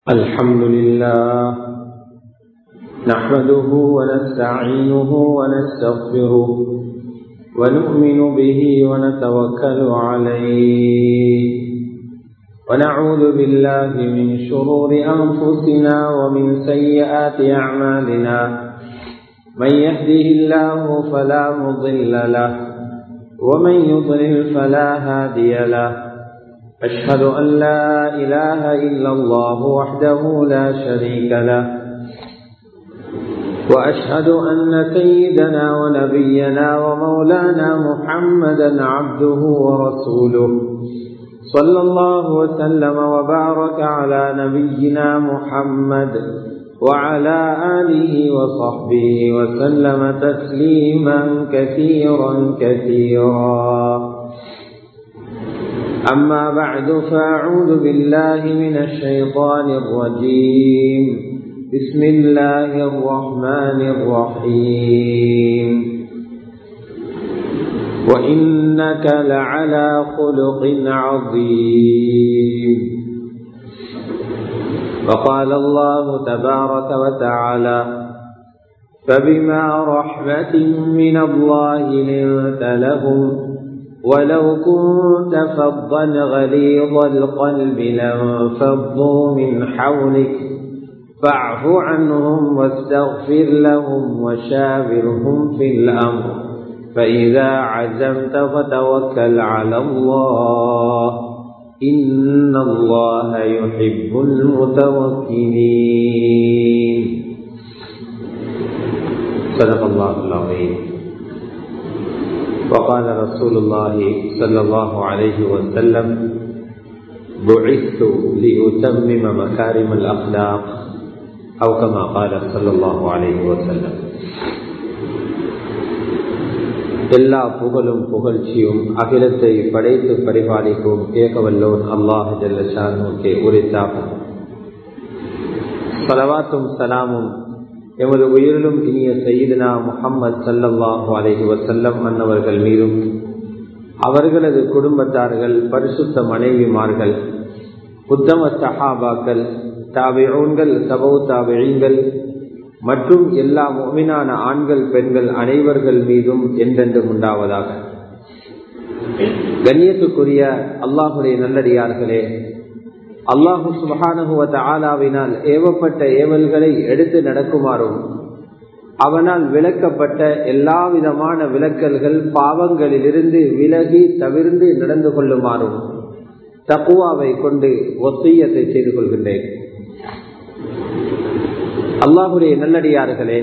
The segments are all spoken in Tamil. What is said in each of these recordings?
الحمد لله نحمده ونستعينه ونستغفره ونؤمن به ونتوكل عليه ونعوذ بالله من شرور أنفسنا ومن سيئات أعمالنا من يهده الله فلا مضل له ومن يضلل فلا هادي له أشهد أن لا إله إلا الله وحده لا شريك له وأشهد أن سيدنا ونبينا ومولانا محمدا عبده ورسوله صلى الله وسلم وبارك على نبينا محمد وعلى آله وصحبه وسلم تسليما كثيرا كثيرا أما بعد فأعوذ بالله من الشيطان الرجيم بسم الله الرحمن الرحيم وإنك لعلى خلق عظيم وقال الله تبارك وتعالى فبما رحمة من الله لنت لهم ولو كنت فظا غليظ القلب لانفضوا من حولك فاعف عنهم واستغفر لهم وشاورهم في الأمر فإذا عزمت فتوكل على الله إن الله يحب المتوكلين صدق الله العظيم وقال رسول الله صلى الله عليه وسلم بعثت لأتمم مكارم الأخلاق أو كما قال صلى الله عليه وسلم எல்லா புகழும் புகழ்ச்சியும் அகிலத்தை படைத்து பரிபாலிக்கும் ஏகவல்லோன் அல்லாஹ் ஜல்லஷானுக்கே உரித்தாகும் சலவாத்தும் சலாமும் எமது உயிரிலும் இனிய செய்தினா முகம்மது சல்லல்லாஹு அலஹி வசல்லம் அன்னவர்கள் மீதும் அவர்களது குடும்பத்தார்கள் பரிசுத்த மனைவிமார்கள் உத்தம சஹாபாக்கள் தாபிஊன்கள் சபௌ தாபிழீங்கள் மற்றும் எல்லா மொமினான ஆண்கள் பெண்கள் அனைவர்கள் மீதும் என்றென்றும் உண்டாவதாக கண்ணியத்துக்குரிய அல்லாஹுடைய நல்லடியார்களே அல்லாஹு சுபஹானுவத்த ஆலாவினால் ஏவப்பட்ட ஏவல்களை எடுத்து நடக்குமாறும் அவனால் விளக்கப்பட்ட எல்லா விதமான விளக்கல்கள் பாவங்களிலிருந்து விலகி தவிர்ந்து நடந்து கொள்ளுமாறும் தக்குவாவை கொண்டு ஒத்தியத்தை செய்து கொள்கின்றேன் அல்லாஹுடைய நல்லடியார்களே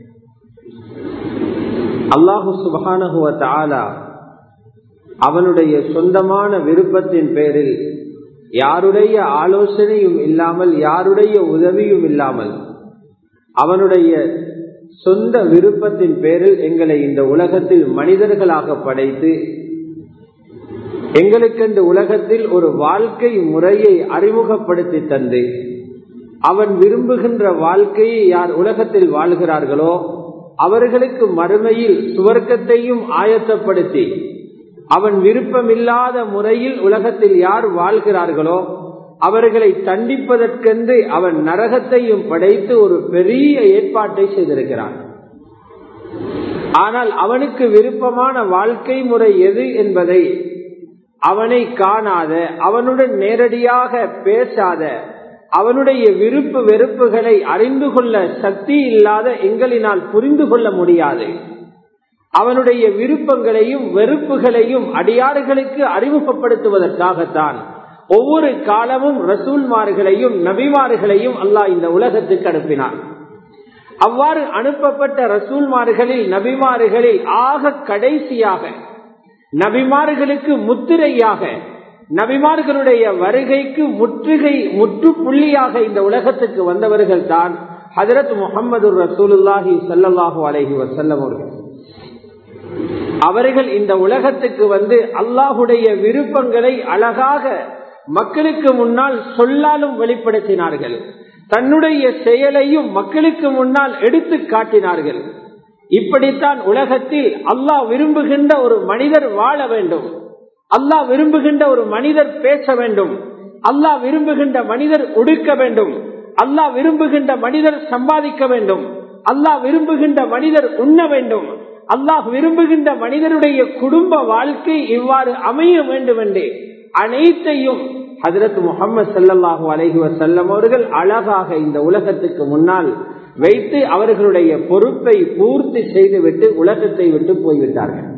அல்லாஹு சுபஹானுவத்த ஆலா அவனுடைய சொந்தமான விருப்பத்தின் பேரில் யாருடைய ஆலோசனையும் இல்லாமல் யாருடைய உதவியும் இல்லாமல் அவனுடைய சொந்த விருப்பத்தின் பேரில் எங்களை இந்த உலகத்தில் மனிதர்களாக படைத்து எங்களுக்கு இந்த உலகத்தில் ஒரு வாழ்க்கை முறையை அறிமுகப்படுத்தி தந்து அவன் விரும்புகின்ற வாழ்க்கையை யார் உலகத்தில் வாழ்கிறார்களோ அவர்களுக்கு மறுமையில் சுவர்க்கத்தையும் ஆயத்தப்படுத்தி அவன் விருப்பமில்லாத முறையில் உலகத்தில் யார் வாழ்கிறார்களோ அவர்களை தண்டிப்பதற்கென்று அவன் நரகத்தையும் படைத்து ஒரு பெரிய ஏற்பாட்டை செய்திருக்கிறான் ஆனால் அவனுக்கு விருப்பமான வாழ்க்கை முறை எது என்பதை அவனை காணாத அவனுடன் நேரடியாக பேசாத அவனுடைய விருப்பு வெறுப்புகளை அறிந்து கொள்ள சக்தி இல்லாத எங்களினால் புரிந்து கொள்ள முடியாது அவனுடைய விருப்பங்களையும் வெறுப்புகளையும் அடியாறுகளுக்கு அறிமுகப்படுத்துவதற்காகத்தான் ஒவ்வொரு காலமும் ரசூல்மார்களையும் நபிமார்களையும் அல்லாஹ் இந்த உலகத்துக்கு அனுப்பினான் அவ்வாறு அனுப்பப்பட்ட ரசூல்மார்களில் நபிமார்களில் ஆக கடைசியாக நபிமார்களுக்கு முத்திரையாக நபிமார்களுடைய வருகைக்கு முற்றுகை முற்றுப்புள்ளியாக இந்த உலகத்துக்கு வந்தவர்கள் தான் ஹதரத் முகமது ரசூலுல்லாஹி சல்லாஹூ அலஹி வசல்லம் அவர்கள் அவர்கள் இந்த உலகத்துக்கு வந்து அல்லாஹுடைய விருப்பங்களை அழகாக மக்களுக்கு முன்னால் சொல்லாலும் வெளிப்படுத்தினார்கள் தன்னுடைய செயலையும் மக்களுக்கு முன்னால் எடுத்து காட்டினார்கள் இப்படித்தான் உலகத்தில் அல்லாஹ் விரும்புகின்ற ஒரு மனிதர் வாழ வேண்டும் அல்லாஹ் விரும்புகின்ற ஒரு மனிதர் பேச வேண்டும் அல்லாஹ் விரும்புகின்ற மனிதர் உடுக்க வேண்டும் அல்லாஹ் விரும்புகின்ற மனிதர் சம்பாதிக்க வேண்டும் அல்லாஹ் விரும்புகின்ற மனிதர் உண்ண வேண்டும் அல்லாஹ் விரும்புகின்ற மனிதருடைய குடும்ப வாழ்க்கை இவ்வாறு அமைய வேண்டும் என்று அனைத்தையும் ஹதரத் முகமது சல்லாஹூ அலஹி வசல்லம் அவர்கள் அழகாக இந்த உலகத்துக்கு முன்னால் வைத்து அவர்களுடைய பொறுப்பை பூர்த்தி செய்துவிட்டு உலகத்தை விட்டு போய்விட்டார்கள்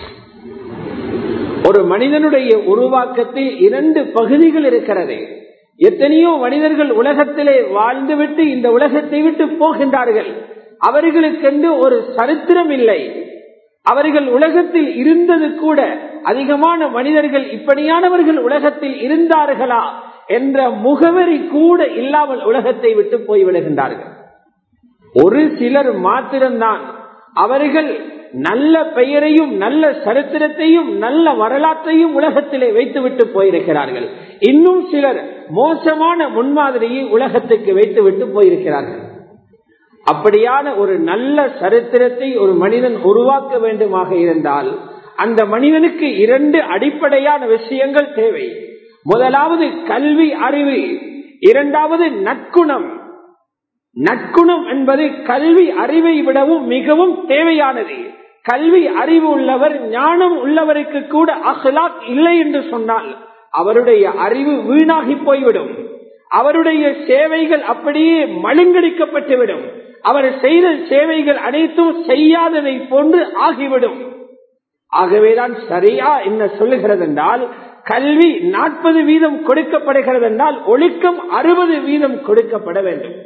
ஒரு மனிதனுடைய உருவாக்கத்தில் இரண்டு பகுதிகள் இருக்கிறது எத்தனையோ மனிதர்கள் உலகத்திலே வாழ்ந்துவிட்டு இந்த உலகத்தை விட்டு போகின்றார்கள் அவர்களுக்கென்று ஒரு சரித்திரம் இல்லை அவர்கள் உலகத்தில் இருந்தது கூட அதிகமான மனிதர்கள் இப்படியானவர்கள் உலகத்தில் இருந்தார்களா என்ற முகவரி கூட இல்லாமல் உலகத்தை விட்டு போய்விடுகின்றார்கள் ஒரு சிலர் மாத்திரம்தான் அவர்கள் நல்ல பெயரையும் நல்ல சரித்திரத்தையும் நல்ல வரலாற்றையும் உலகத்திலே வைத்துவிட்டு போயிருக்கிறார்கள் இன்னும் சிலர் மோசமான முன்மாதிரியை உலகத்துக்கு வைத்துவிட்டு போயிருக்கிறார்கள் அப்படியான ஒரு நல்ல சரித்திரத்தை ஒரு மனிதன் உருவாக்க வேண்டுமாக இருந்தால் அந்த மனிதனுக்கு இரண்டு அடிப்படையான விஷயங்கள் தேவை முதலாவது கல்வி அறிவு இரண்டாவது நற்குணம் நற்குணம் என்பது கல்வி அறிவை விடவும் மிகவும் தேவையானது கல்வி அறிவு உள்ளவர் ஞானம் உள்ளவருக்கு கூட அஹ்லாக் இல்லை என்று சொன்னால் அவருடைய அறிவு வீணாகி போய்விடும் அவருடைய சேவைகள் அப்படியே மழுங்கடிக்கப்பட்டுவிடும் அவர் செய்த சேவைகள் அனைத்தும் செய்யாததை போன்று ஆகிவிடும் ஆகவேதான் சரியா என்ன சொல்லுகிறது என்றால் கல்வி நாற்பது வீதம் கொடுக்கப்படுகிறது என்றால் ஒழுக்கம் அறுபது வீதம் கொடுக்கப்பட வேண்டும்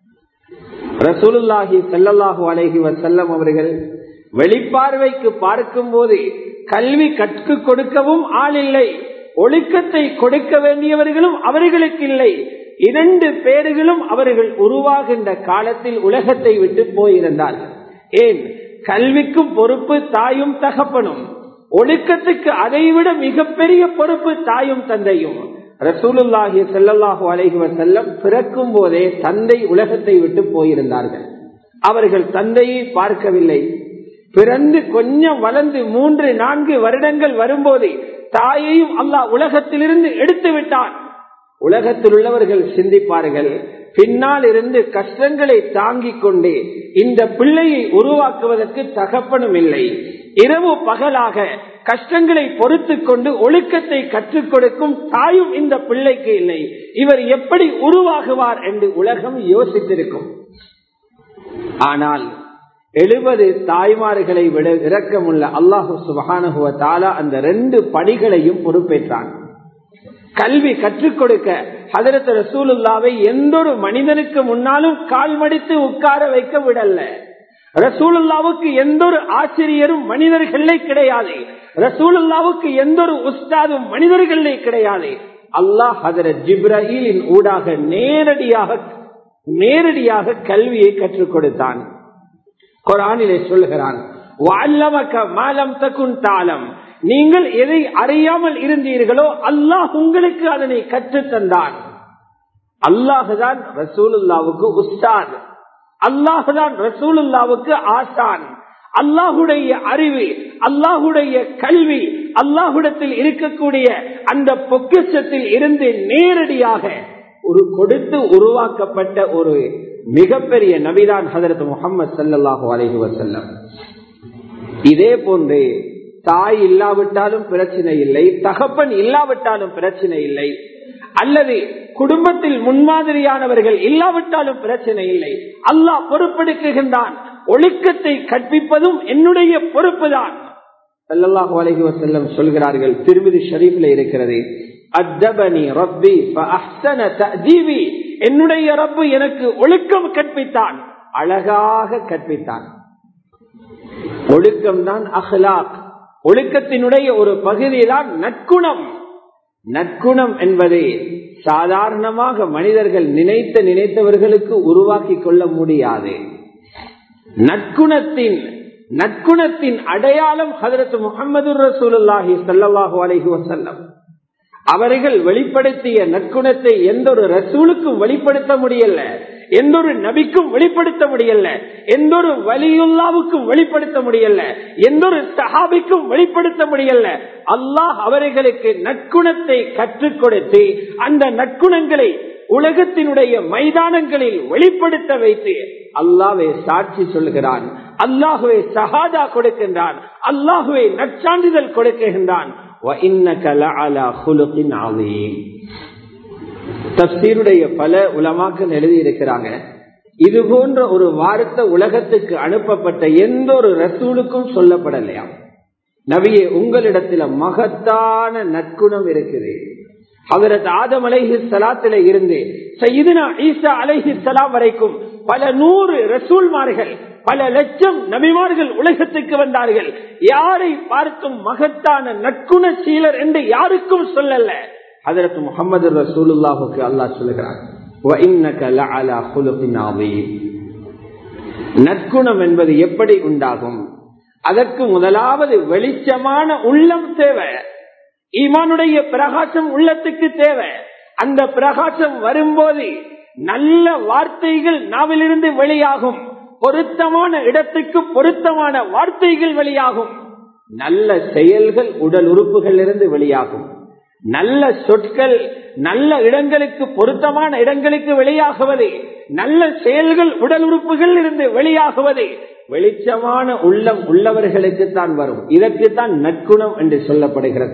ரசூலுல்லாஹி செல்லல்லாஹு அலைஹி வசல்லம் அவர்கள் வெளிப்பார்வைக்கு பார்க்கும் போது கல்வி கற்றுக் கொடுக்கவும் ஆள் இல்லை ஒழுக்கத்தை கொடுக்க வேண்டியவர்களும் அவர்களுக்கு இல்லை இரண்டு பேர்களும் அவர்கள் உருவாகின்ற காலத்தில் உலகத்தை விட்டு போயிருந்தார்கள் ஏன் கல்விக்கும் பொறுப்பு தாயும் தகப்பனும் ஒழுக்கத்துக்கு அதைவிட மிகப்பெரிய பொறுப்பு தாயும் தந்தையும் ரசூலுல்லாஹி செல்லல்லாஹு அலைஹி செல்லம் பிறக்கும் போதே தந்தை உலகத்தை விட்டு போயிருந்தார்கள் அவர்கள் தந்தையை பார்க்கவில்லை பிறந்து கொஞ்சம் வளர்ந்து மூன்று நான்கு வருடங்கள் வரும்போது தாயையும் அல்லாஹ் உலகத்திலிருந்து எடுத்து விட்டான் உலகத்தில் உள்ளவர்கள் சிந்திப்பார்கள் பின்னால் இருந்து கஷ்டங்களை தாங்கிக் கொண்டே இந்த பிள்ளையை உருவாக்குவதற்கு தகப்பனும் இல்லை இரவு பகலாக கஷ்டங்களை பொறுத்து கொண்டு ஒழுக்கத்தை கற்றுக் கொடுக்கும் தாயும் இந்த பிள்ளைக்கு இல்லை இவர் எப்படி உருவாகுவார் என்று உலகம் யோசித்திருக்கும் ஆனால் எழுபது தாய்மார்களை விட இரக்கமுள்ள அல்லாஹு சுபகானுகுவ தாலா அந்த ரெண்டு பணிகளையும் பொறுப்பேற்றான் கல்வி கற்றுக் கொடுக்க ஹதரத் ரசூலுல்லாவை எந்த ஒரு மனிதனுக்கு முன்னாலும் கால் மடித்து உட்கார வைக்க விடல ரசூலுல்லாவுக்கு எந்த ஒரு ஆசிரியரும் மனிதர்களே கிடையாது ரசூலுல்லாவுக்கு எந்த ஒரு உஸ்தாதும் மனிதர்களே கிடையாது அல்லாஹ் ஹதரத் ஜிப்ரஹீலின் ஊடாக நேரடியாக நேரடியாக கல்வியை கற்றுக் கொடுத்தான் குரானிலே சொல்லுகிறான் மாலம் தக்குன் தாளம் நீங்கள் எதை அறியாமல் இருந்தீர்களோ அல்லாஹ் உங்களுக்கு அதனை கற்றுத் தந்தான் அல்லாஹுதான் ரசூலுல்லாவுக்கு உஸ்தாத் அல்லாஹுதான் ரசூலுல்லாவுக்கு ஆசான் அல்லாஹுடைய அறிவு அல்லாஹுடைய கல்வி அல்லாஹுடத்தில் இருக்கக்கூடிய அந்த பொக்கிஷத்தில் இருந்து நேரடியாக ஒரு கொடுத்து உருவாக்கப்பட்ட ஒரு மிகப்பெரிய நபிதான் ஹதரத் முகமது சல்லாஹூ அலஹி வசல்லம் இதே போன்று தாய் இல்லாவிட்டாலும் பிரச்சனை இல்லை தகப்பன் இல்லாவிட்டாலும் பிரச்சனை இல்லை அல்லது குடும்பத்தில் முன்மாதிரியானவர்கள் இல்லாவிட்டாலும் பிரச்சனை இல்லை அல்லாஹ் பொறுப்பெடுக்குகின்றான் ஒழுக்கத்தை கற்பிப்பதும் என்னுடைய பொறுப்புதான் சல்லல்லாஹு அலஹி வசல்லம் சொல்கிறார்கள் திருமிதி ஷரீஃப்ல இருக்கிறது அத்தபனி ரப்பி தஜீவி என்னுடைய ரப்பு எனக்கு ஒழுக்கம் கற்பித்தான் அழகாக கற்பித்தான் ஒழுக்கம் தான் அஹ்லாக் ஒழுக்கத்தினுடைய ஒரு பகுதிதான் நற்குணம் நற்குணம் என்பதை சாதாரணமாக மனிதர்கள் நினைத்த நினைத்தவர்களுக்கு உருவாக்கி கொள்ள முடியாது நற்குணத்தின் நற்குணத்தின் அடையாளம் ஹதரத் முகமது ரசூலுல்லாஹி சல்லாஹூ அலஹி வசல்லம் அவர்கள் வெளிப்படுத்திய நற்குணத்தை எந்த ஒரு ரசூலுக்கும் வெளிப்படுத்த முடியல எந்த ஒரு நபிக்கும் வெளிப்படுத்த முடியல எந்த ஒரு வலியுல்லாவுக்கும் வெளிப்படுத்த முடியல எந்த ஒரு சஹாபிக்கும் வெளிப்படுத்த முடியல அல்லாஹ் அவர்களுக்கு நற்குணத்தை கற்றுக் கொடுத்து அந்த நற்குணங்களை உலகத்தினுடைய மைதானங்களில் வெளிப்படுத்த வைத்து அல்லாஹ்வை சாட்சி சொல்கிறான் அல்லாஹுவை சஹாதா கொடுக்கின்றான் அல்லாஹுவை நற்சான்றிதழ் கொடுக்கின்றான் وَإِنَّكَ لَعَلَى خُلُقٍ عَظِيمٍ தப்சீருடைய பல உலமாக்கள் எழுதி இருக்கிறாங்க இது போன்ற ஒரு வார்த்தை உலகத்துக்கு அனுப்பப்பட்ட எந்த ஒரு ரசூலுக்கும் சொல்லப்படலையா நபியே உங்களிடத்துல மகத்தான நற்குணம் இருக்குது அவரது ஆதம் அலைஹி சலாத்தில இருந்து சையீதுனா ஈசா அலைஹி சலாம் வரைக்கும் பல நூறு ரசூல்மார்கள் பல லட்சம் நபிமார்கள் உலகத்துக்கு வந்தார்கள் யாரை பார்த்தும் மகத்தான நற்குண சீலர் என்று யாருக்கும் சொல்லல அதற்கு முகமது ரசூலுல்லாஹுக்கு அல்லாஹ் சொல்லுகிறார் وَإِنَّكَ لَعَلَى خُلُقٍ عَظِيمٍ. நற்குணம் என்பது எப்படி உண்டாகும் அதற்கு முதலாவது வெளிச்சமான உள்ளம் தேவை ஈமானுடைய பிரகாசம் உள்ளத்துக்கு தேவை அந்த பிரகாசம் வரும்போது நல்ல வார்த்தைகள் நாவிலிருந்து வெளியாகும் பொருத்தமான இடத்துக்கு பொருத்தமான வார்த்தைகள் வெளியாகும் நல்ல செயல்கள் உடல் உறுப்புகளிலிருந்து வெளியாகும் நல்ல சொற்கள் நல்ல இடங்களுக்கு பொருத்தமான இடங்களுக்கு வெளியாகுவது நல்ல செயல்கள் உடல் உறுப்புகள் இருந்து வெளியாகுவது வெளிச்சமான உள்ளம் உள்ளவர்களுக்கு தான் வரும் இதற்குத்தான் நற்குணம் என்று சொல்லப்படுகிறது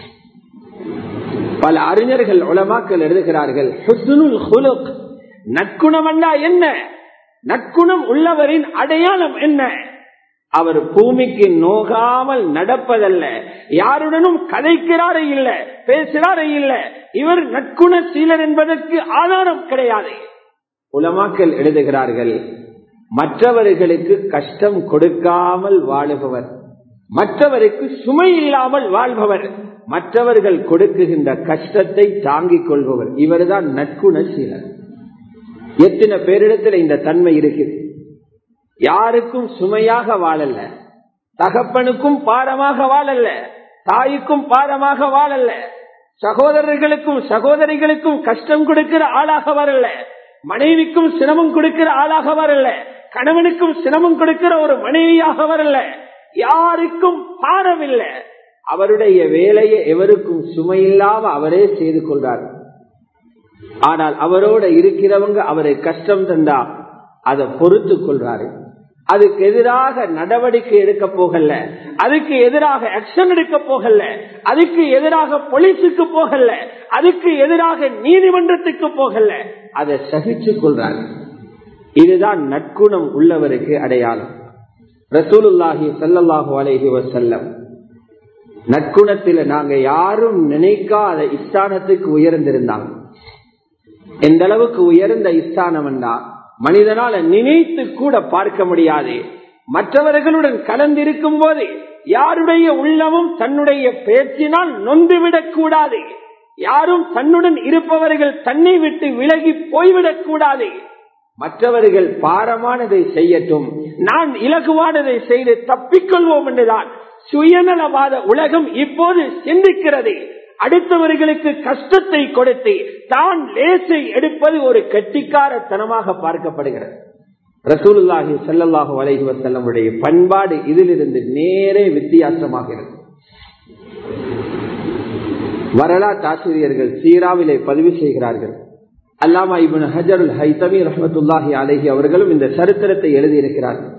பல அறிஞர்கள் உலமாக்கள் எழுதுகிறார்கள் ஹுஸ்னுல் ஹுலுக் நற்குணம் என்றா என்ன நற்குணம் உள்ளவரின் அடையாளம் என்ன அவர் பூமிக்கு நோகாமல் நடப்பதல்ல யாருடனும் கதைக்கிறாரே இல்ல பேசுகிறாரே இல்ல இவர் நற்குண சீலர் என்பதற்கு ஆதாரம் கிடையாது உலமாக்கள் எழுதுகிறார்கள் மற்றவர்களுக்கு கஷ்டம் கொடுக்காமல் வாழுபவர் மற்றவருக்கு சுமை இல்லாமல் வாழ்பவர் மற்றவர்கள் கொடுக்குகின்ற கஷ்டத்தை தாங்கிக் கொள்பவர் இவர்தான் நற்குண சீலர் எத்தனை பேரிடத்தில் இந்த தன்மை இருக்குது யாருக்கும் சுமையாக வாழல்ல தகப்பனுக்கும் பாரமாக வாழல்ல தாய்க்கும் பாரமாக வாழல்ல சகோதரர்களுக்கும் சகோதரிகளுக்கும் கஷ்டம் கொடுக்கிற ஆளாக வரல மனைவிக்கும் சிரமம் கொடுக்கிற ஆளாக வரல கணவனுக்கும் சிரமம் கொடுக்கிற ஒரு மனைவியாக வரல யாருக்கும் பாரம் இல்லை அவருடைய வேலையை எவருக்கும் சுமையில்லாம அவரே செய்து கொள்றார் ஆனால் அவரோட இருக்கிறவங்க அவரை கஷ்டம் தந்தா அதை பொறுத்து கொள்றாரு அதுக்கு எதிராக நடவடிக்கை எடுக்க போகல அதுக்கு எதிராக ஆக்ஷன் எடுக்க போகல அதுக்கு எதிராக போலீஸுக்கு போகல அதுக்கு எதிராக நீதிமன்றத்துக்கு போகல அதை சகிச்சு கொள்றாரு இதுதான் நற்குணம் உள்ளவருக்கு அடையாளம் ரசூலுல்லாஹி சல்லாஹூ அலைஹி வசல்லம் நற்குணத்தில் நாங்க யாரும் நினைக்காத இஸ்தானத்துக்கு உயர்ந்திருந்தாங்க எந்த அளவுக்கு உயர்ந்த இஸ்தானம் என்றா மனிதனால நினைத்து கூட பார்க்க முடியாது மற்றவர்களுடன் கலந்திருக்கும் போது யாருடைய உள்ளமும் தன்னுடைய பேச்சினால் நொந்துவிடக் கூடாது யாரும் தன்னுடன் இருப்பவர்கள் தன்னை விட்டு விலகி போய்விடக் கூடாது மற்றவர்கள் பாரமானதை செய்யட்டும் நான் இலகுவானதை செய்து தப்பிக்கொள்வோம் என்றுதான் சுயநலவாத உலகம் இப்போது சிந்திக்கிறது அடுத்தவர்களுக்கு கஷ்டத்தை கொடுத்து தான் லேசை எடுப்பது ஒரு கெட்டிக்காரத்தனமாக பார்க்கப்படுகிறது ரசூலுல்லாஹி சல்லாஹு அலைஹி வசல்லமுடைய பண்பாடு இதிலிருந்து நேரே வித்தியாசமாகிறது வரலாற்று ஆசிரியர்கள் சீராவிலே பதிவு செய்கிறார்கள் அல்லாமா இபின் ஹஜருல் ஹைதமி ரஹமத்துல்லாஹி அலஹி அவர்களும் இந்த சரித்திரத்தை எழுதியிருக்கிறார்கள்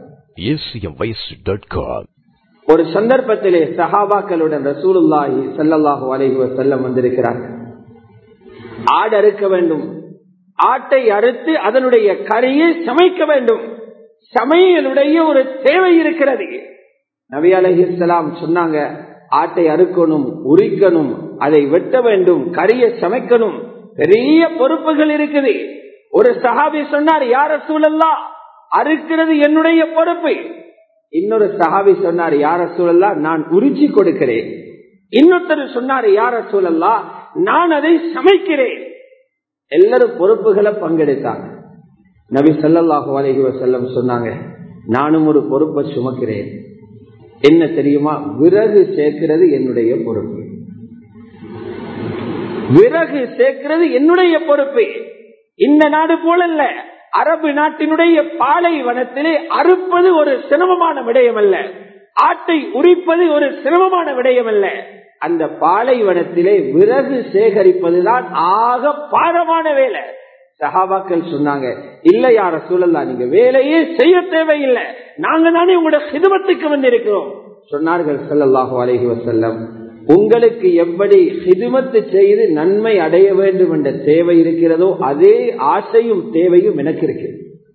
ஒரு சந்தர்ப்பத்திலே சஹாபாக்களுடன் ரசூலுல்லாஹி சல்லாஹூ அலஹி வசல்லம் வந்திருக்கிறார்கள் ஆடு அறுக்க வேண்டும் ஆட்டை அறுத்து அதனுடைய கறியை சமைக்க வேண்டும் சமையலுடைய ஒரு தேவை இருக்கிறது நபி அலஹிஸ்லாம் சொன்னாங்க ஆட்டை அறுக்கணும் உரிக்கணும் அதை வெட்ட வேண்டும் கறியை சமைக்கணும் பெரிய பொறுப்புகள் இருக்குது ஒரு சஹாபி சொன்னார் யார சூழல்லா அறுக்கிறது என்னுடைய பொறுப்பு இன்னொரு சஹாபி சொன்னார் யார சூழல்லா நான் உரிச்சி கொடுக்கிறேன் இன்னொருத்தர் சொன்னார் யார சூழல்லா நான் அதை சமைக்கிறேன் எல்லாரும் பொறுப்புகளை பங்கெடுத்தாங்க நபி சல்லாஹூ அலஹி வசல்லம் சொன்னாங்க நானும் ஒரு பொறுப்பை சுமக்கிறேன் என்ன தெரியுமா விறகு சேர்க்கிறது என்னுடைய பொறுப்பு விறகு சேர்க்கிறது என்னுடைய பொறுப்பு இந்த நாடு போல இல்ல அரபு நாட்டினுடைய பாலைவனத்திலே அறுப்பது ஒரு சிரமமான விடயம் அல்ல ஆட்டை உரிப்பது ஒரு சிரமமான விடயம் அல்ல அந்த பாலைவனத்திலே விறகு சேகரிப்பதுதான் ஆக பாரமான வேலை சஹாபாக்கள் சொன்னாங்க இல்ல யார சூழல்லா நீங்க வேலையே செய்ய தேவையில்லை நாங்க தானே உங்களோட சிதுமத்துக்கு வந்திருக்கிறோம் சொன்னார்கள் சல்லாஹு அலஹி வசல்லம் உங்களுக்கு எப்படி ஹிதுமத்து செய்து நன்மை அடைய வேண்டும் என்ற தேவை இருக்கிறதோ அதே ஆசையும் தேவையும் எனக்கு இருக்கு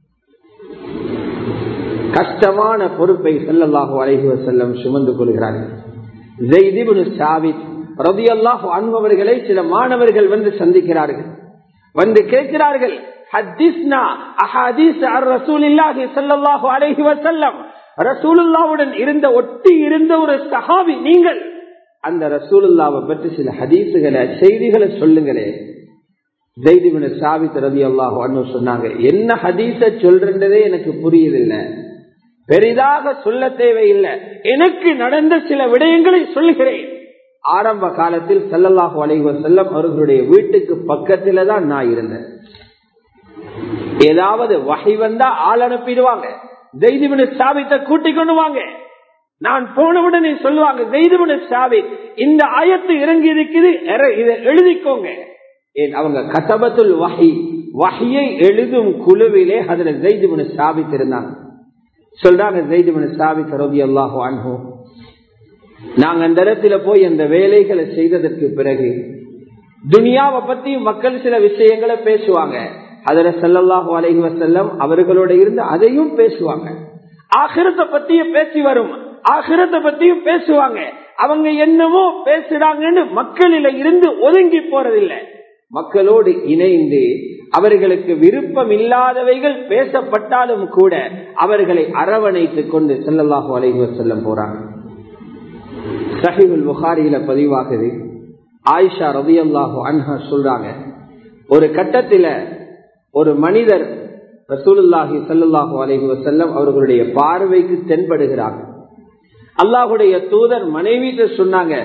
கஷ்டமான பொறுப்பை செல்லல்லாஹு அலஹி வசல்லம் சுமந்து கொள்கிறார்கள் ரவி அல்லாஹு அன்பவர்களை சில மாணவர்கள் வந்து சந்திக்கிறார்கள் வந்து கேட்கிறார்கள் ரசூலுல்லாவுடன் இருந்த ஒட்டி இருந்த ஒரு சஹாபி நீங்கள் அந்த ரசூலுல்லாவை பற்றி சில ஹதீசுகளை செய்திகளை சொல்லுங்களே ஜெய்திபின் சாபித் ரவி அல்லாஹு அண்ணு சொன்னாங்க என்ன ஹதீச சொல்றதே எனக்கு புரியுதில்லை பெரிதாக சொல்ல தேவையில்லை எனக்கு நடந்த சில விடயங்களை சொல்லுகிறேன் ஆரம்ப காலத்தில் செல்லல்லாஹு அலைவர் செல்லம் அவர்களுடைய வீட்டுக்கு பக்கத்துல தான் நான் இருந்தேன் ஏதாவது வகை வந்தா ஆள் அனுப்பிடுவாங்க ஜெய்திபின் சாபித்தை கூட்டிக் கொண்டு வாங்க நான் போனவுடனே சொல்லுவாங்க ஜெய்திபின் சாபித் இந்த ஆயத்து இறங்கி இருக்குது இதை எழுதிக்கோங்க ஏன் அவங்க கதபத்துல் வகை வகையை எழுதும் குழுவிலே அதுல ஜெய்திபின் சாபித் இருந்தாங்க சொல்றாங்க ஜெய்திபின் சாபித் ரவி அல்லாஹு அன்ஹோ நாங்க அந்த இடத்துல போய் அந்த வேலைகளை செய்ததற்கு பிறகு துனியாவை பத்தி மக்கள் சில விஷயங்களை பேசுவாங்க அதுல செல்லல்லாஹு அலைஹி வசல்லம் அவர்களோட இருந்து அதையும் பேசுவாங்க ஆகிரத்தை பத்தியும் பேசி வரும் ஆகிரத்தை பத்தியும் பேசுவாங்க அவங்க என்னவோ பேசுறாங்கன்னு மக்களில இருந்து ஒதுங்கி போறதில்லை மக்களோடு இணைந்து அவர்களுக்கு விருப்பம் இல்லாதவைகள் பேசப்பட்டாலும் கூட அவர்களை அரவணைத்துக் கொண்டு செல்லல்லாஹு அலைஹி வசல்லம் போறாங்க சஹிபுல் புகாரியில பதிவாகுது ஆயிஷா ரவி அல்லாஹு அன்ஹா சொல்றாங்க ஒரு கட்டத்தில ஒரு மனிதர் ரசூலுல்லாஹி சல்லாஹூ அலஹி வசல்லம் அவர்களுடைய பார்வைக்கு தென்படுகிறாங்க அல்லாஹுடைய தூதர் மனைவி சொன்னாங்க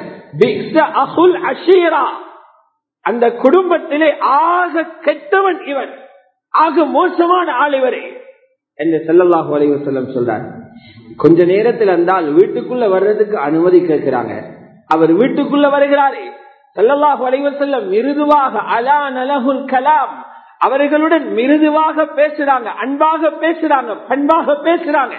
அந்த குடும்பத்திலே ஆக கெட்டவன் இவன் ஆக மோசமான ஆள் இவரே என்று செல்லல்லாஹு அலி வசல்லம் சொல்றார் கொஞ்ச நேரத்தில் அந்தால் வீட்டுக்குள்ள வர்றதுக்கு அனுமதி கேட்கிறாங்க அவர் வீட்டுக்குள்ள வருகிறாரே செல்லல்லாஹு அலைவர் செல்லம் மிருதுவாக அலா நலகுல் கலாம் அவர்களுடன் மிருதுவாக பேசுறாங்க அன்பாக பேசுறாங்க பண்பாக பேசுறாங்க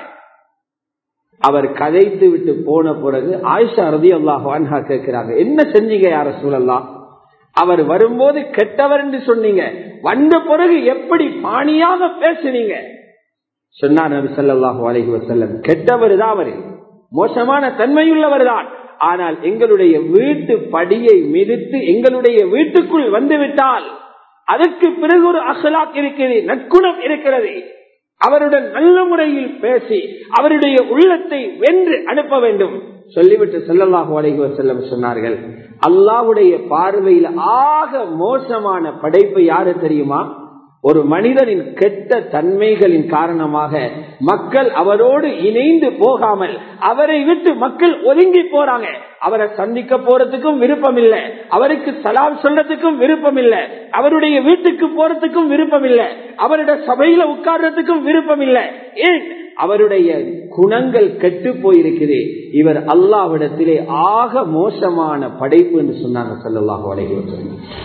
அவர் கதைத்து விட்டு போன பிறகு ஆயிஷா ரதி அல்லாஹ் கேட்கிறாங்க என்ன செஞ்சீங்க யார சூழல்லாம் அவர் வரும்போது கெட்டவர் என்று சொன்னீங்க வந்த பிறகு எப்படி பாணியாக பேசுனீங்க சொன்னார் நபி சொல்லாஹு அலஹி வசல்லம் கெட்டவர் தான் அவரு மோசமான தன்மையுள்ளவர் தான் ஆனால் எங்களுடைய வீட்டு படியை மிதித்து எங்களுடைய வீட்டுக்குள் வந்துவிட்டால் அதற்கு பிறகு ஒரு அசலாக் இருக்கிறது நற்குணம் இருக்கிறது அவருடன் நல்ல முறையில் பேசி அவருடைய உள்ளத்தை வென்று அனுப்ப வேண்டும் சொல்லிவிட்டு செல்லல்லாஹு அலைஹி வசல்லம் சொன்னார்கள் அல்லாவுடைய பார்வையில் ஆக மோசமான படைப்பு யாரு தெரியுமா ஒரு மனிதனின் கெட்ட தன்மைகளின் காரணமாக மக்கள் அவரோடு இணைந்து போகாமல் அவரை விட்டு மக்கள் ஒதுங்கி போறாங்க அவரை சந்திக்க போறதுக்கும் விருப்பம் இல்லை அவருக்கு சலாம் சொல்றதுக்கும் விருப்பம் இல்லை அவருடைய வீட்டுக்கு போறதுக்கும் விருப்பம் இல்லை அவருடைய சபையில உட்கார்றதுக்கும் விருப்பம் இல்லை ஏன் அவருடைய குணங்கள் கெட்டு போயிருக்குது இவர் அல்லாவிடத்திலே ஆக மோசமான படைப்பு என்று சொன்னாங்க சொல்லலாக வளைகிறது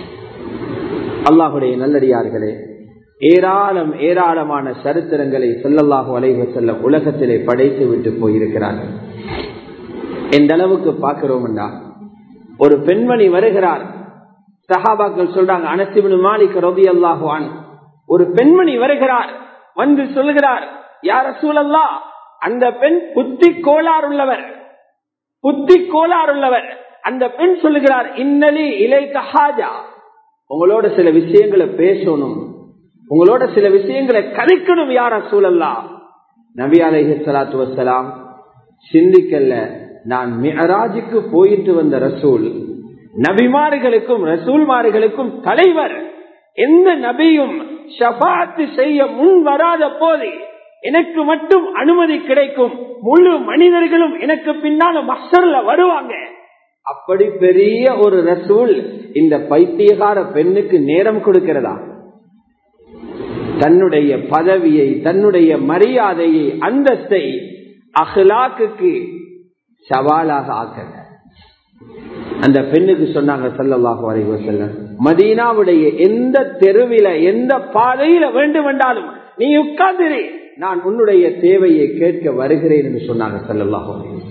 அல்லாஹுடைய நல்லடியார்களே ஏராளம் ஏராளமான சரித்திரங்களை செல்லல்லாக வளைவு செல்ல உலகத்திலே படைத்து விட்டு போயிருக்கிறார்கள் எந்த அளவுக்கு பார்க்கிறோம்னா ஒரு பெண்மணி வருகிறார் சஹாபாக்கள் சொல்றாங்க அனசிபின் மாலிக் ரவி அல்லாஹுவான் ஒரு பெண்மணி வருகிறார் வந்து சொல்லுகிறார் யார சூழல்லா அந்த பெண் புத்தி கோளாறு உள்ளவர் புத்தி கோளாறு உள்ளவர் அந்த பெண் சொல்லுகிறார் இன்னலி இலைக்க ஹாஜா உங்களோட சில விஷயங்களை பேசணும் உங்களோட சில விஷயங்களை கதைக்கணும் யார சூழல்லா நபி அலைஹி சலாத்து வசலாம் சிந்திக்கல்ல நான் மியராஜுக்கு போயிட்டு வந்த ரசூல் நபிமார்களுக்கும் ரசூல்மார்களுக்கும் தலைவர் எந்த நபியும் ஷபாத்து செய்ய முன் வராத போது எனக்கு மட்டும் அனுமதி கிடைக்கும் முழு மனிதர்களும் எனக்கு பின்னால மஸ்டர்ல வருவாங்க அப்படி பெரிய ஒரு ரசூல் இந்த பைத்தியகார பெண்ணுக்கு நேரம் கொடுக்கிறதா தன்னுடைய பதவியை தன்னுடைய மரியாதையை அந்தஸ்தை அஹ்லாக்கு சவாலாக ஆக்கல அந்த பெண்ணுக்கு சொன்னாங்க சல்லல்லாஹு அலைஹி வஸல்லம் மதீனாவுடைய எந்த தெருவில எந்த பாதையில வேண்டுமென்றாலும் நீ உட்கார்ந்திரு நான் உன்னுடைய தேவையை கேட்க வருகிறேன் என்று சொன்னாங்க சல்லல்லாஹு அலைஹி வஸல்லம்.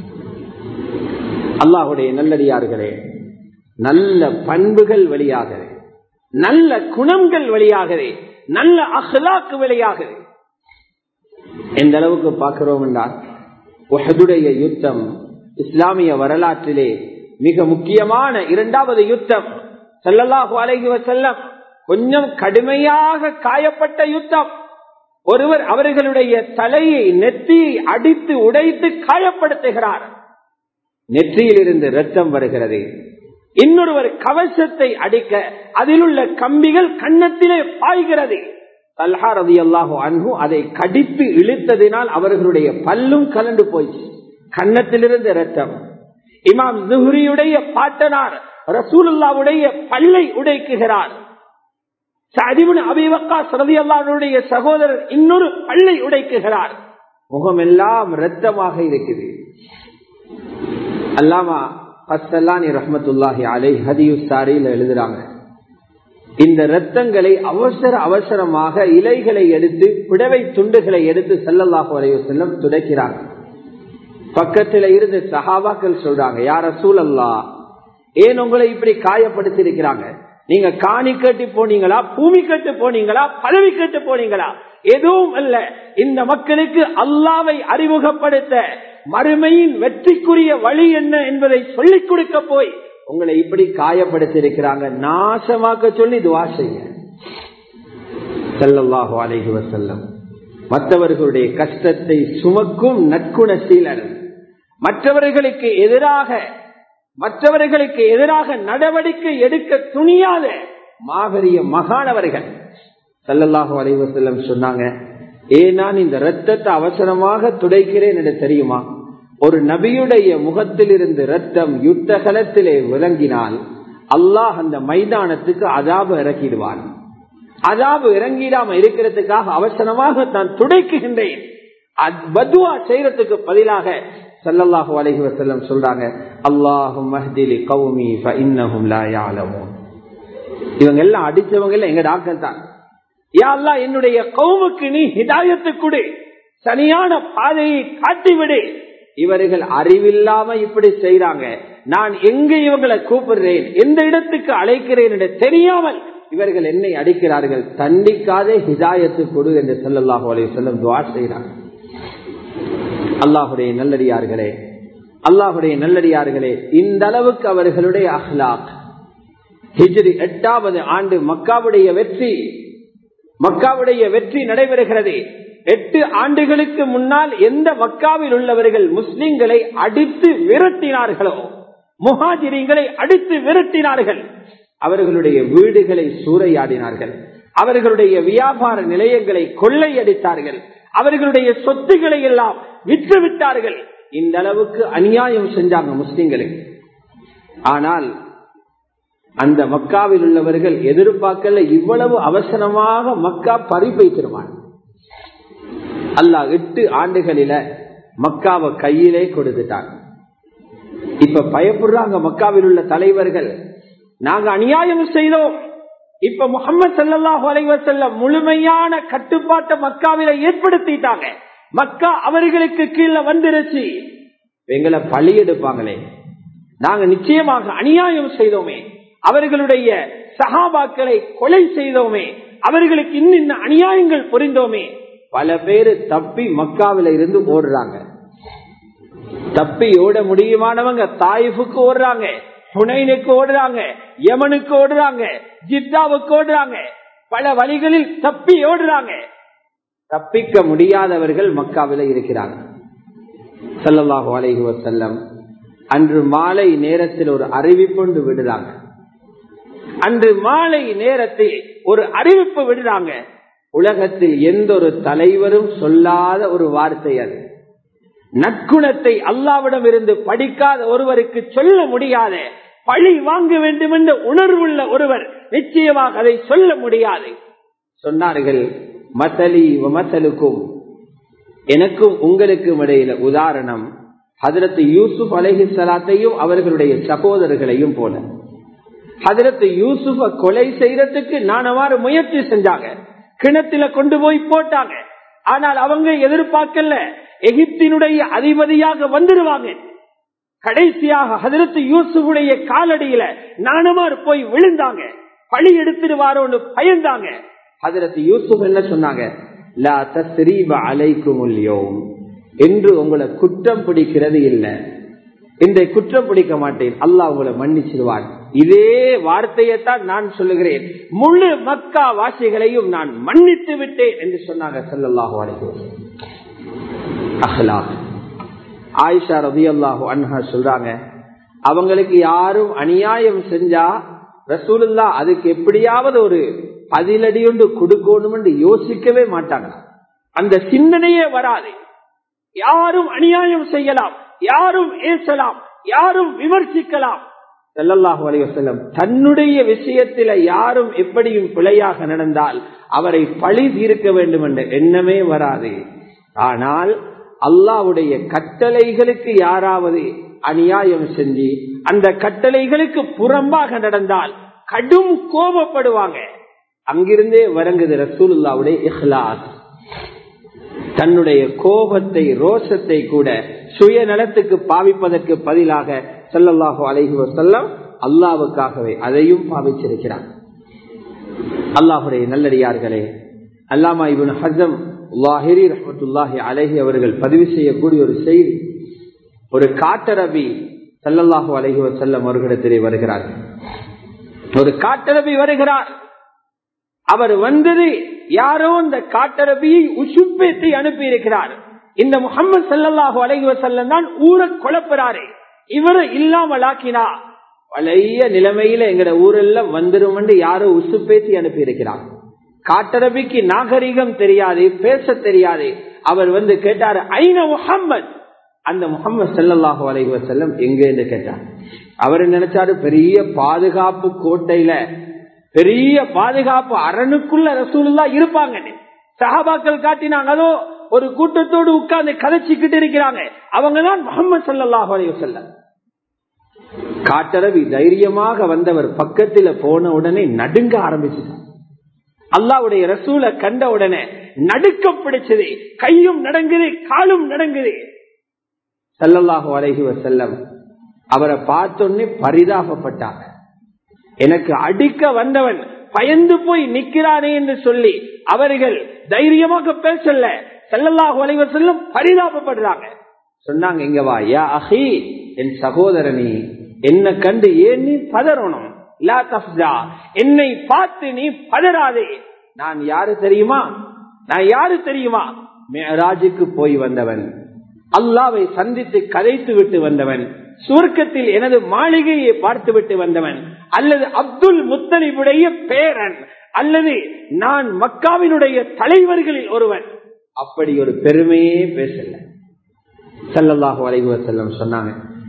அல்லாஹுடைய நல்லடியார்களே நல்ல பண்புகள் வழியாகவே நல்ல குணங்கள் வழியாகவே நல்ல அஹ்லாக்கு வழியாகவே எந்த அளவுக்கு பார்க்கிறோம் என்றால் உஹதுடைய யுத்தம் இஸ்லாமிய வரலாற்றிலே மிக முக்கியமான இரண்டாவது யுத்தம் ஸல்லல்லாஹு அலைஹி வஸல்லம் கொஞ்சம் கடுமையாக காயப்பட்ட யுத்தம் ஒருவர் அவர்களுடைய தலையை நெத்தியை அடித்து உடைத்து காயப்படுத்துகிறார் நெற்றியில் இருந்து ரத்தம் வருகிறது இன்னொருவர் கவசத்தை அடிக்க அதில் உள்ள கம்பிகள் கன்னத்திலே பாய்கிறது தல்ஹா ரதி அல்லாஹு அன்பு அதை கடித்து இழுத்ததினால் அவர்களுடைய பல்லும் கலண்டு போயிடுச்சு கன்னத்திலிருந்து ரத்தம் இமாம் ஜுஹரியுடைய பாட்டனார் ரசூலுல்லாவுடைய பல்லை உடைக்குகிறார் சதிபுன் அபிவக்கா சரதி அல்லாவுடைய சகோதரர் இன்னொரு பல்லை உடைக்குகிறார் முகமெல்லாம் ரத்தமாக இருக்குது அல்லாமா பஸ்தல்லானி ரஹமத்துல்லாஹி அலை ஹதியு சாரியில் எழுதுறாங்க இந்த ரத்தங்களை அவசர அவசரமாக இலைகளை எடுத்து பிடவை துண்டுகளை எடுத்து செல்லல்லாஹு அலைய செல்லம் துடைக்கிறாங்க பக்கத்துல இருந்து சஹாபாக்கள் சொல்றாங்க யார சூழல்லா ஏன் உங்களை இப்படி காயப்படுத்தி இருக்கிறாங்க நீங்க காணி கட்டி போனீங்களா பூமி கட்டு போனீங்களா பதவி கட்டு போனீங்களா எதுவும் அல்ல இந்த மக்களுக்கு அல்லாவை அறிமுகப்படுத்த மறுமையின் வெற்றிக்குரிய வழி என்ன என்பதை சொல்லிக் கொடுக்க போய் உங்களை இப்படி காயப்படுத்தி இருக்கிறாங்க நாசமாக்க சொல்லி துவா செய்ய செல்லல்லாஹு அலைஹி வசல்லம் மற்றவர்களுடைய கஷ்டத்தை சுமக்கும் நற்குணசீலர் மற்றவர்களுக்கு எதிராக மற்றவர்களுக்கு எதிராக நடவடிக்கை எடுக்க துணியாத மாபெரிய மகானவர்கள் சல்லல்லாஹு அலைவசல்லம் சொன்னாங்க ஏன் நான் இந்த ரத்தத்தை அவசரமாக துடைக்கிறேன் என்று தெரியுமா ஒரு நபியுடைய முகத்தில் இருந்து ரத்தம் யுத்த கலத்திலே விளங்கினால் அல்லாஹ் அந்த மைதானத்துக்கு அதாபு இறக்கிடுவான் அதாபு இறங்கிடாம இருக்கிறதுக்காக அவசரமாக நான் துடைக்குகின்றேன் பதுவா செய்யறதுக்கு பதிலாக சல்லல்லாஹு அலைஹி வஸல்லம் சொல்றாங்க அல்லாஹும் மஹ்திலி கௌமி ஃபஇன்னஹும் லா யஅலமூன் இவங்க எல்லாம் அடிச்சவங்க எல்லாம் எங்க டாக்டர் தான் யா அல்லாஹ் என்னுடைய கௌமுக்கு நீ ஹிதாயத்து கொடு சரியான பாதையை காட்டிவிடு இவர்கள் அறிவில்லாம இப்படி செய்யறாங்க நான் எங்க இவங்களை கூப்பிடுறேன் எந்த இடத்துக்கு அழைக்கிறேன் என்று தெரியாமல் இவர்கள் என்னை அடிக்கிறார்கள் தண்டிக்காதே ஹிதாயத்து கொடு என்று சொல்லல்லாஹு அலைஹி வஸல்லம் துஆ செய்கிறாங்க அல்லாஹுடைய நல்லடியார்களே அல்லாஹுடைய நல்லடியார்களே இந்த அளவுக்கு அவர்களுடைய அஹ்லாக் ஹிஜ்ரி எட்டாவது ஆண்டு மக்காவுடைய வெற்றி மக்காவுடைய வெற்றி நடைபெறுகிறது எட்டு ஆண்டுகளுக்கு முன்னால் எந்த மக்காவில் உள்ளவர்கள் முஸ்லிம்களை அடித்து விரட்டினார்களோ முஹாஜிரிங்களை அடித்து விரட்டினார்கள் அவர்களுடைய வீடுகளை சூறையாடினார்கள் அவர்களுடைய வியாபார நிலையங்களை கொள்ளையடித்தார்கள் அவர்களுடைய சொத்துக்களை எல்லாம் விற்று விட்டார்கள் இந்த அளவுக்கு அநியாயம் செஞ்சாங்க முஸ்லிம்களுக்கு ஆனால் அந்த மக்காவில் உள்ளவர்கள் எதிர்பார்க்கல இவ்வளவு அவசரமாக மக்கா பறிப்பைத்திருவான் அல்லாஹ் எட்டு ஆண்டுகளில மக்காவை கையிலே கொடுத்துட்டாங்க இப்ப பயப்படுறாங்க மக்காவில் உள்ள தலைவர்கள் நாங்க அநியாயம் செய்தோம் இப்ப முகமது சல்லாஹூ அலைவசல்ல முழுமையான கட்டுப்பாட்டை மக்காவில ஏற்படுத்திட்டாங்க மக்கா அவர்களுக்கு கீழே வந்துருச்சு எங்களை பழி எடுப்பாங்களே நாங்க நிச்சயமாக அநியாயம் செய்தோமே அவர்களுடைய சகாபாக்களை கொலை செய்தோமே அவர்களுக்கு இன்னும் அநியாயங்கள் புரிந்தோமே பல பேரு தப்பி மக்காவில இருந்து ஓடுறாங்க தப்பி ஓட முடியுமானவங்க தாயிஃபுக்கு ஓடுறாங்க புனைனுக்கு ஓடுறாங்க யமனுக்கு ஓடுறாங்க ஜித்தாவுக்கு ஓடுறாங்க பல வழிகளில் தப்பி ஓடுறாங்க தப்பிக்க முடியாதவர்கள் மக்காவில இருக்கிறாங்க சல்லல்லாஹு அலைஹி வசல்லம் அன்று மாலை நேரத்தில் ஒரு அறிவிப்பு விடுறாங்க அன்று மாலை நேரத்தில் ஒரு அறிவிப்பு விடுறாங்க உலகத்தில் எந்த ஒரு தலைவரும் சொல்லாத ஒரு வார்த்தை அது நற்குணத்தை அல்லாவிடம் இருந்து படிக்காத ஒருவருக்கு சொல்ல முடியாத பழி வாங்க வேண்டும் என்ற உணர்வுள்ள ஒருவர் நிச்சயமாக அதை சொல்ல முடியாது சொன்னார்கள் மத்தலி மத்தலுக்கும் எனக்கும் உங்களுக்கும் இடையில உதாரணம் ஹதரத்து யூசுப் அலஹி சலாத்தையும் அவர்களுடைய சகோதரர்களையும் போல ஹதரத்து யூசுஃப கொலை செய்யறதுக்கு நான் அவ்வாறு முயற்சி செஞ்சாங்க கிணத்துல கொண்டு போய் போட்டாங்க ஆனால் அவங்க எதிர்பார்க்கல எகிப்தினுடைய அதிபதியாக வந்துடுவாங்க கடைசியாக ஹதரத்து யூசுஃபுடைய காலடியில நானுமார் போய் விழுந்தாங்க பழி எடுத்துடுவாரோன்னு பயந்தாங்க ஹதரத்து யூசுப் என்ன சொன்னாங்க லா தஸ்ரீப அலைக்கும் என்று உங்களை குற்றம் பிடிக்கிறது இல்லை இன்றை குற்றம் பிடிக்க மாட்டேன் அல்லாஹ் உங்களை மன்னிச்சிருவான் இதே வார்த்தையைத்தான் நான் சொல்லுகிறேன் முழு மக்கா வாசிகளையும் நான் மன்னித்து விட்டேன் என்று சொன்னாங்க செல்லல்லாஹு அஹ்லாக் ஆயிஷா ரதி அல்லாஹு அன்ஹா சொல்றாங்க அவங்களுக்கு யாரும் அநியாயம் செஞ்சா ரசூலுல்லா அதுக்கு எப்படியாவது ஒரு பதிலடி ஒன்று கொடுக்கணும் யோசிக்கவே மாட்டாங்க அந்த சிந்தனையே வராது யாரும் அநியாயம் செய்யலாம் யாரும் ஏசலாம் யாரும் விமர்சிக்கலாம் செல்லல்லாஹு அலைவசல்லம் தன்னுடைய விஷயத்தில யாரும் எப்படியும் பிழையாக நடந்தால் அவரை பழி தீர்க்க வேண்டும் என்ற எண்ணமே வராது ஆனால் அல்லாவுடைய கட்டளைகளுக்கு யாராவது அநியாயம் செஞ்சு அந்த கட்டளைகளுக்கு புறம்பாக நடந்தால் கடும் கோபப்படுவாங்க அங்கிருந்தே வரங்குது ரசூலுல்லாவுடைய இஹ்லாஸ் தன்னுடைய கோபத்தை ரோஷத்தை கூட சுயநலத்துக்கு பாவிப்பதற்கு பதிலாக செல்லல்லாஹு அலைஹி வசல்லம் அல்லாவுக்காகவே அதையும் பாவிச்சிருக்கிறார் அல்லாஹுடைய நல்லடியார்களே அல்லாமா இவன் ஹசம் லாஹிரி ரஹமத்துல்லாஹி அலஹி அவர்கள் பதிவு செய்யக்கூடிய ஒரு செய்தி ஒரு காட்டரபி சல்லல்லாஹு அலஹி வசல்லம் அவர்களிடத்திலே வருகிறார் ஒரு காட்டரபி வருகிறார் அவர் வந்தது யாரோ இந்த காட்டரபியை உசுப்பேத்தி அனுப்பி இருக்கிறார் இந்த முகமது சல்லாஹு அலஹி வசல்லம் தான் ஊரை குழப்புறாரு இவரை இல்லாமல் ஆக்கினா பழைய நிலைமையில எங்கட ஊரெல்லாம் வந்துடும் யாரோ உசுப்பேத்தி அனுப்பி இருக்கிறார் காட்டரபிக்கு நாகரிகம் தெரியாது பேச தெரியாது அவர் வந்து கேட்டார் ஐன முகம்மது அந்த முகமது சல்லாஹூ அலைஹி வசல்லம் எங்க என்று கேட்டார் அவர் நினைச்சாரு பெரிய பாதுகாப்பு கோட்டையில பெரிய பாதுகாப்பு அரணுக்குள்ள ரசூலுல்லா இருப்பாங்க சஹாபாக்கள் காட்டினாங்க அதோ ஒரு கூட்டத்தோடு உட்கார்ந்து கதைச்சிக்கிட்டு இருக்கிறாங்க அவங்கதான் முகமது சல்லாஹூ அலைஹி வசல்லம் காட்டரவி தைரியமாக வந்தவர் பக்கத்துல போன உடனே நடுங்க ஆரம்பிச்சுட்டார் அல்லாவுடைய ரசூலை கண்ட உடனே நடுக்கம் பிடிச்சது கையும் நடங்குது காலும் நடங்குது சல்லல்லாஹு அலைஹி வசல்லம் அவரை பார்த்தோன்னே பரிதாபப்பட்டாங்க எனக்கு அடிக்க வந்தவன் பயந்து போய் நிக்கிறானே என்று சொல்லி அவர்கள் தைரியமாக பேசல செல்லல்லாஹு அலைவ செல்லும் பரிதாபப்படுறாங்க சொன்னாங்க இங்க வா யா அஹி என் சகோதரனி என்ன கண்டு ஏன் நீ பதறணும் லா தப்ஜா என்னை பார்த்து நீ பதறாதே நான் யாரு தெரியுமா நான் யாரு தெரியுமா மேராஜுக்கு போய் வந்தவன் அல்லாவை சந்தித்து கதைத்து விட்டு வந்தவன் சுவர்க்கத்தில் எனது மாளிகையை பார்த்து விட்டு வந்தவன் அல்லது அப்துல் முத்தலிபுடைய பேரன் அல்லது நான் மக்காவினுடைய தலைவர்களில் ஒருவன் அப்படி ஒரு பெருமையே பேசல சல்லல்லாஹு அலைஹி செல்லம் சொன்னாங்க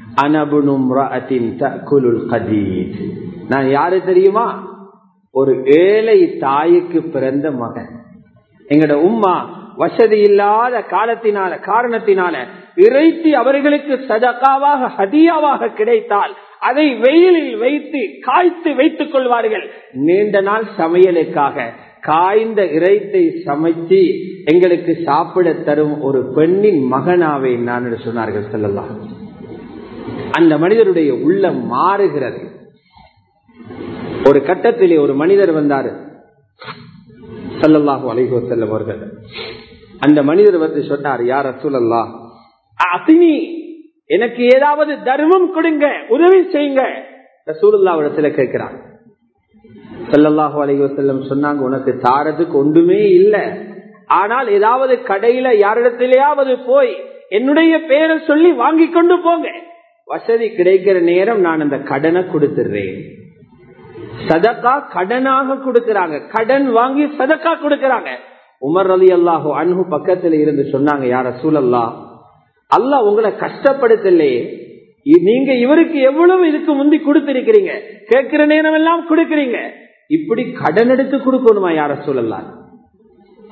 நான் யாரு தெரியுமா ஒரு ஏழை தாய்க்கு பிறந்த மகன் எங்கட உம்மா வசதி இல்லாத காலத்தினால காரணத்தினால இறைத்தி அவர்களுக்கு சதகாவாக ஹதியாவாக கிடைத்தால் அதை வெயிலில் வைத்து காய்த்து வைத்துக் கொள்வார்கள் நீண்ட நாள் சமையலுக்காக காய்ந்த இறைத்தை சமைச்சு எங்களுக்கு சாப்பிட தரும் ஒரு பெண்ணின் மகனாவே நான் சொன்னார்கள் செல்லலாம் அந்த மனிதருடைய உள்ளம் மாறுகிறது ஒரு கட்டத்திலே ஒரு மனிதர் வந்தார் சல்லல்லாஹு அலைஹோ செல்லம் அவர்கள் அந்த மனிதர் வந்து சொன்னார் யார் அசுலல்லா அசினி எனக்கு ஏதாவது தர்மம் கொடுங்க உதவி செய்யுங்க ரசூலுல்லாவிடத்துல கேட்கிறான் சல்லல்லாஹு அலைஹோ செல்லம் சொன்னாங்க உனக்கு தாரதுக்கு ஒன்றுமே இல்லை ஆனால் ஏதாவது கடையில யாரிடத்திலேயாவது போய் என்னுடைய பேரை சொல்லி வாங்கி கொண்டு போங்க வசதி கிடைக்கிற நேரம் நான் அந்த கடனை கொடுத்துடுறேன் சதக்கா கடனாக கொடுக்கறாங்க கடன் வாங்கி சதக்கா கொடுக்கறாங்க உமர் அலி அல்லாஹோ அன்பு பக்கத்துல இருந்து சொன்னாங்க யார சூழல்லா அல்லா உங்களை கஷ்டப்படுத்தலையே நீங்க இவருக்கு எவ்வளவு இதுக்கு முந்தி கொடுத்திருக்கிறீங்க கேட்கிற நேரம் எல்லாம் கொடுக்கறீங்க இப்படி கடன் எடுத்து கொடுக்கணுமா யார சூழல்லா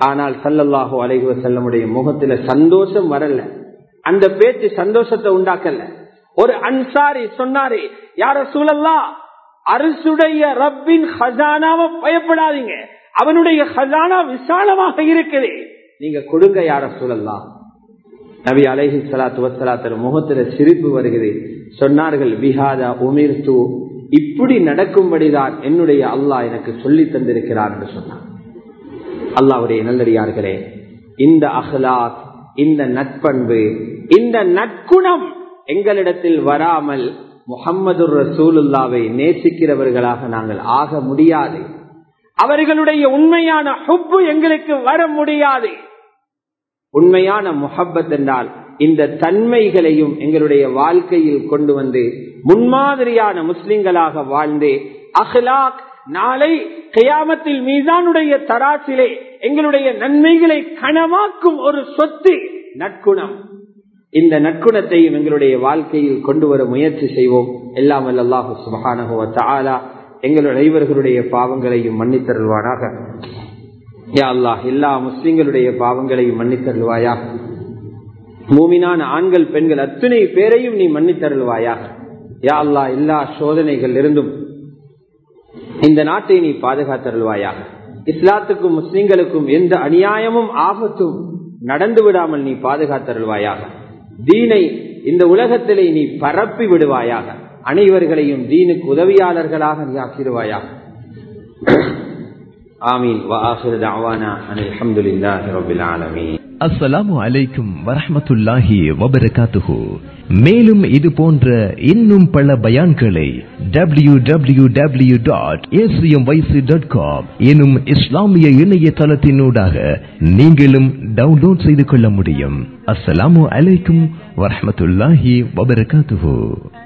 ஆனால் சல்லல்லாஹு அலைஹி வஸல்லமுடைய முகத்துல சந்தோஷம் வரல அந்த பேச்சு சந்தோஷத்தை உண்டாக்கல ஒரு அன்சாரி சொன்னாரு யார சூழல்லா அரசுடைய ரப்பின் ஹசானாவை பயப்படாதீங்க அவனுடைய ஹசானா விசாலமாக இருக்குது நீங்க கொடுங்க யார சூழல்லாம் நபி அலைஹி சலாத்து வசலாத்தர் முகத்துல சிரிப்பு வருகிறது சொன்னார்கள் பிஹாதா உமிர் தூ இப்படி நடக்கும்படிதான் என்னுடைய அல்லாஹ் எனக்கு சொல்லி தந்திருக்கிறார் என்று சொன்னார் அல்லாவுடைய நல்லடியார்களே இந்த அஹ்லாக் இந்த நட்பண்பு இந்த நற்குணம் எங்களிடத்தில் வராமல் முகம்மது ரசூலுல்லாவை நேசிக்கிறவர்களாக நாங்கள் ஆக முடியாது அவர்களுடைய உண்மையான ஹுப்பு எங்களுக்கு வர முடியாது உண்மையான முஹப்பத் என்றால் இந்த தன்மைகளையும் எங்களுடைய வாழ்க்கையில் கொண்டு வந்து முன்மாதிரியான முஸ்லிம்களாக வாழ்ந்து அஹ்லாக் நாளை கியாமத்தில் மீதானுடைய தராசிலே எங்களுடைய நன்மைகளை கனமாக்கும் ஒரு சொத்து நற்குணம் இந்த நற்குணத்தையும் எங்களுடைய வாழ்க்கையில் கொண்டு வர முயற்சி செய்வோம் எல்லாம் அல்லாஹு சுபகானகுவ எங்களுடைய அனைவர்களுடைய பாவங்களையும் மன்னித்தருள்வானாக யா அல்லாஹ் எல்லா முஸ்லிம்களுடைய பாவங்களையும் மன்னித்தருள்வாயாக மூமினான ஆண்கள் பெண்கள் அத்தனை பேரையும் நீ மன்னித்தருள்வாயாக யா அல்லா எல்லா சோதனைகள் இருந்தும் இந்த நாட்டை நீ பாதுகாத்தருள்வாயாக இஸ்லாத்துக்கும் முஸ்லிம்களுக்கும் எந்த அநியாயமும் ஆபத்தும் நடந்து விடாமல் நீ பாதுகாத்தருள்வாயாக தீனை இந்த உலகத்திலே நீ பரப்பி விடுவாயாக அனைவர்களையும் தீனுக்கு உதவியாளர்களாக நீ ஆக்கிடுவாயாக ஆமீன் வாஹிர் தாவானா அல்ஹம்துலில்லாஹி ரப்பில் ஆலமீன் அஸ்ஸலாமு அலைக்கும் வரஹமத்துல்லாஹி வபரகாத்துஹு மேலும் இது போன்ற இன்னும் பல பயான்களை W W W dot dot com எனும் இஸ்லாமிய இணையதளத்தினூடாக நீங்களும் டவுன்லோட் செய்து கொள்ள முடியும் அஸ்ஸலாமு அலைக்கும் வரஹமத்துல்லாஹி வபரகாத்துஹு